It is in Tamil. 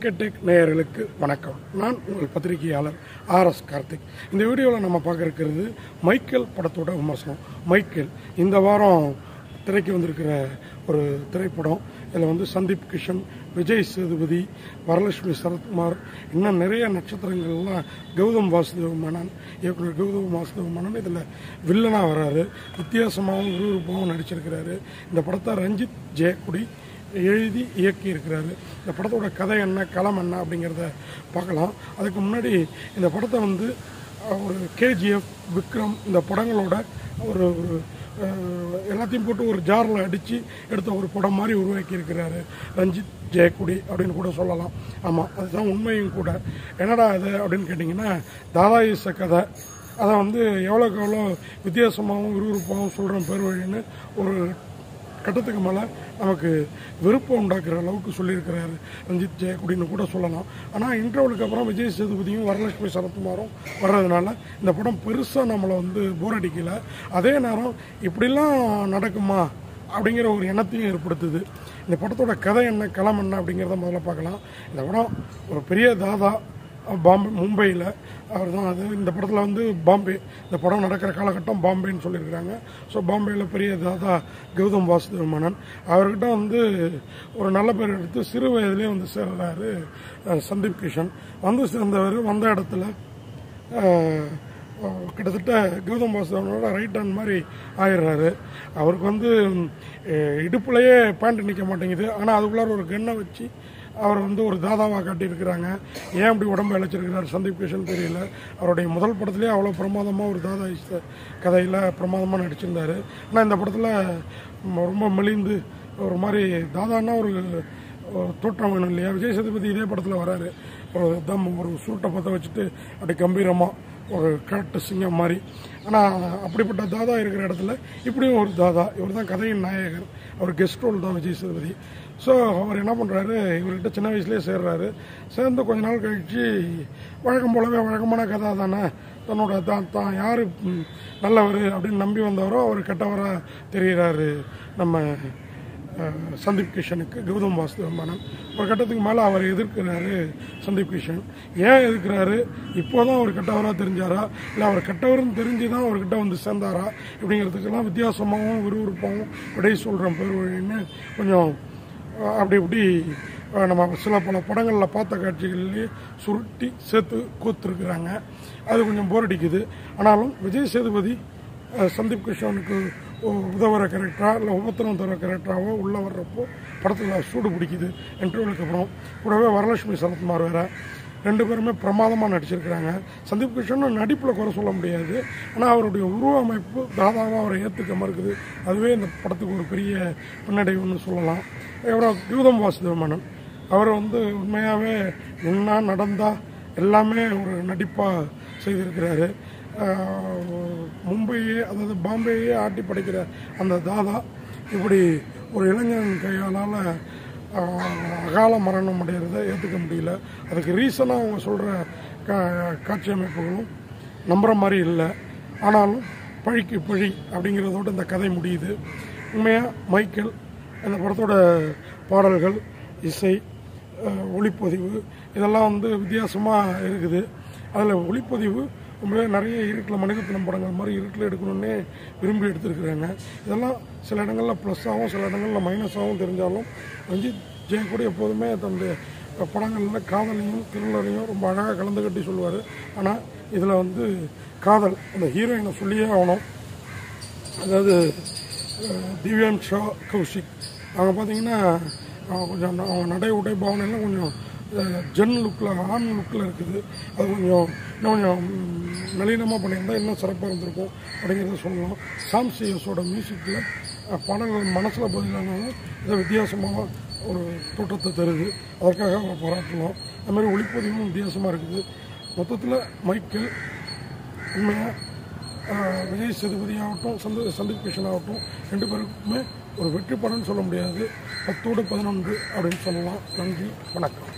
கேடெக் நேயர்களுக்கு வணக்கம் நான் உங்கள் பத்திரிகையாளர் ஆர் எஸ் கார்த்திக் இந்த வீடியோவில் நம்ம பார்க்க இருக்கிறது மைக்கேல் படத்தோட விமர்சனம் மைக்கேல் இந்த வாரம் திரைக்கு வந்திருக்கிற ஒரு திரைப்படம் இதில் வந்து சந்தீப் கிஷன் விஜய் சேதுபதி வரலட்சுமி சரத்குமார் இன்னும் நிறைய நட்சத்திரங்கள்லாம் கௌதம் வாசுதேவ மேனன் இயக்குனர் கௌதம் வாசுதேவ மேனன் இதில் வில்லனாக வராரு வித்தியாசமாகவும் விறுவிறுப்பாகவும் நடிச்சிருக்கிறாரு இந்த படத்தை ரஞ்சித் ஜெயக்குடி எழுதி இயக்கி இருக்கிறாரு இந்த படத்தோட கதை என்ன களம் என்ன அப்படிங்கிறத பார்க்கலாம் அதுக்கு முன்னாடி இந்த படத்தை வந்து அஹ், ஒரு கேஜிஎஃப் விக்ரம் இந்த படங்களோட ஒரு ஒரு அஹ், எல்லாத்தையும் போட்டு ஒரு ஜாரில் அடித்து எடுத்த ஒரு படம் மாதிரி உருவாக்கி இருக்கிறாரு ரஞ்சித் ஜெயக்குடி அப்படின்னு கூட சொல்லலாம் ஆமாம் அதுதான் உண்மையும் கூட என்னடா அது அப்படின்னு கேட்டிங்கன்னா தாதாயிச கதை அதை வந்து எவ்வளோக்கு எவ்வளோ வித்தியாசமாகவும் விறுவிறுப்பாகவும் சொல்கிறேன் பேர் வழின்னு ஒரு கட்டத்துக்கு மேலே நமக்கு விருப்பம் உண்டாக்குற அளவுக்கு சொல்லியிருக்கிறாரு ரஞ்சித் ஜெயக்குடின்னு கூட சொல்லலாம் ஆனால் இன்டர்வலுக்கு அப்புறம் விஜய் சேதுபதியும் வரலட்சுமி சரத்குமாரும் வர்றதுனால இந்த படம் பெருசாக நம்மளை வந்து போர் அடிக்கல அதே நேரம் இப்படிலாம் நடக்குமா அப்படிங்கிற ஒரு எண்ணத்தையும் ஏற்படுத்துது இந்த படத்தோட கதை என்ன களம் என்ன அப்படிங்கிறத முதல்ல பார்க்கலாம் இந்த படம் ஒரு பெரிய தாதா பாம்பே மும்பையில் அவர் தான் அது இந்த படத்தில் வந்து பாம்பே இந்த படம் நடக்கிற காலகட்டம் பாம்பேன்னு சொல்லியிருக்கிறாங்க ஸோ பாம்பேயில் பெரிய தாதா கௌதம் வாசுதேவ மேனன் அவர்கிட்ட வந்து ஒரு நல்ல பேர் எடுத்து சிறு வயதிலே வந்து சேர்றாரு அஹ், சந்தீப் கிஷன் வந்து சேர்ந்தவர் வந்த இடத்துல அஹ், அஹ், கிட்டத்தட்ட கௌதம் வாசுதேவனோட ரைட் ஹேண்ட் மாதிரி ஆயிடுறாரு அவருக்கு வந்து அஹ், இடுப்புலயே பேண்ட் நிற்க மாட்டேங்குது ஆனால் அதுக்குள்ளார ஒரு கன்னை வச்சு அவர் வந்து ஒரு தாதாவாக காட்டியிருக்கிறாங்க ஏன் அப்படி உடம்பு இழைச்சிருக்கிறார் சந்தீப் கிஷன் தெரியல அவருடைய முதல் படத்துலேயே அவ்வளோ பிரமாதமாக ஒரு தாதா இஷ்ட கதையில் பிரமாதமாக நடிச்சிருந்தார் ஆனால் இந்த படத்தில் ரொம்ப மெலிந்து ஒரு மாதிரி தாதான்னா ஒரு ஒரு தோற்றம் வேணும் இல்லையா விஜய் சேதுபதி இதே படத்தில் வராரு ஒரு தம் ஒரு சுருட்டை பற்ற வச்சுட்டு அப்படி கம்பீரமாக ஒரு கரெக்ட் சிங்கம் மாதிரி ஆனால் அப்படிப்பட்ட தாதா இருக்கிற இடத்துல இப்படியும் ஒரு தாதா இவர் தான் கதையின் நாயகர் அவர் கெஸ்ட் ரோல் தான் விஜய் சேதுபதி ஸோ அவர் என்ன பண்ணுறாரு இவர்கிட்ட சின்ன வயசுலேயே சேர்றாரு சேர்ந்து கொஞ்ச நாள் கழித்து வழக்கம் போலவே வழக்கமான கதை தானே தன்னோட தான் தான் யார் நல்லவர் அப்படின்னு நம்பி வந்தவரோ அவர் கெட்டவராக தெரிகிறாரு நம்ம அஹ், சந்தீப் கிஷனுக்கு கௌதம் வாசுதேவ மேனன் ஒரு கட்டத்துக்கு மேலே அவர் எதிர்க்கிறாரு சந்தீப் கிஷன் ஏன் எதிர்க்கிறாரு இப்போதான் அவர் கெட்டவராக தெரிஞ்சாரா இல்லை அவர் கெட்டவர்னு தெரிஞ்சு தான் அவர்கிட்ட வந்து சேர்ந்தாரா இப்படிங்கிறதுக்கெல்லாம் வித்தியாசமாகவும் விறுவிறுப்பாகவும் விடை சொல்கிறேன் பேர் வழின்னு கொஞ்சம் அஹ், அப்படி இப்படி அஹ், நம்ம சில பல படங்களில் பார்த்த காட்சிகள்லேயே சுருட்டி சேர்த்து கோத்துருக்குறாங்க அது கொஞ்சம் போர் அடிக்குது ஆனாலும் விஜய் சேதுபதி அஹ், சந்தீப் கிஷனுக்கு உ- உதவுற கேரக்டரா இல்லை உபத்திரம் தர கேரக்டராவோ உள்ளே வர்றப்போ படத்தில் சூடு பிடிக்குது இன்டர்வியூக்கு அப்புறம் கூடவே வரலட்சுமி சரத்குமார் வேற ரெண்டு பேருமே பிரமாதமாக நடிச்சிருக்கிறாங்க சந்தீப் கிஷனும் நடிப்பில் குறை சொல்ல முடியாது ஆனால் அவருடைய உருவ அமைப்பு தாதாவாக அவரை ஏற்றுக்க மறுக்குது அதுவே இந்த படத்துக்கு ஒரு பெரிய பின்னடைவுன்னு சொல்லலாம் அப்புறம் கௌதம் வாசுதேவ மேனன் அவர் வந்து உண்மையாகவே நின்னா நடந்தா எல்லாமே ஒரு நடிப்பாக செய்திருக்கிறாரு ஆஹ் மும்பையே அதாவது பாம்பேயே ஆட்டி படைக்கிற அந்த தாதா இப்படி ஒரு இளைஞன் கையாளால் அகால மரணம் அடைகிறத ஏற்றுக்க முடியல அதுக்கு ரீசனாக அவங்க சொல்கிற கா காட்சி அமைப்புகளும் நம்புகிற மாதிரி இல்லை ஆனாலும் பழிக்கு பழி அப்படிங்கிறதோட இந்த கதை முடியுது உண்மையாக மைக்கேல் இந்த படத்தோட பாடல்கள் இசை அஹ், ஒளிப்பதிவு இதெல்லாம் வந்து வித்தியாசமாக இருக்குது அதில் ஒளிப்பதிவு ரொம்பவே நிறைய இருட்டில் மனிதத்தினம் படங்கள் மாதிரி இருட்டில் எடுக்கணுன்னே விரும்பி எடுத்திருக்கிறாங்க இதெல்லாம் சில இடங்களில் ப்ளஸ்ஸாகவும் சில இடங்களில் மைனஸாகவும் தெரிஞ்சாலும் ரஞ்சித் ஜெயக்கூட எப்போதுமே தன்னுடைய படங்களில் காதலையும் திருளரையும் ரொம்ப அழகாக கலந்து கட்டி சொல்லுவார் ஆனால் இதில் வந்து காதல் அந்த ஹீரோயினை சொல்லியே ஆகணும் அதாவது அஹ், திவ்யான் ஷா கௌஷிக் அவங்க பார்த்தீங்கன்னா அவங்க கொஞ்சம் ந- அவங்க நடை உடை பாவனைலாம் கொஞ்சம் அஹ், ஜென் லுக்கில் ஆண் லுக்கில் இருக்குது அது கொஞ்சம் இன்னும் கொஞ்சம் ம், நளினமாக பண்ணியிருந்தால் இன்னும் சிறப்பாக இருந்திருக்கும் அப்படிங்கிறத சொல்லலாம் சாம் சிஎஸோட மியூசிக்கில் பாடல்கள் மனசில் பதிலானாலும் இதை வித்தியாசமாக ஒரு தோற்றத்தை தருது அதற்காக அவரை பாராட்டலாம் அது மாதிரி ஒளிப்பதிவும் வித்தியாசமாக இருக்குது மொத்தத்தில் மைக்கேல் உண்மையாக ஆஹ், விஜய் சேதுபதி ஆகட்டும் சந்த சந்தீப் கிஷன் ஆகட்டும் ரெண்டு பேருக்குமே ஒரு வெற்றி படம்னு சொல்ல முடியாது பத்தோடு பதினொன்று அப்படின்னு சொல்லலாம் நன்றி வணக்கம்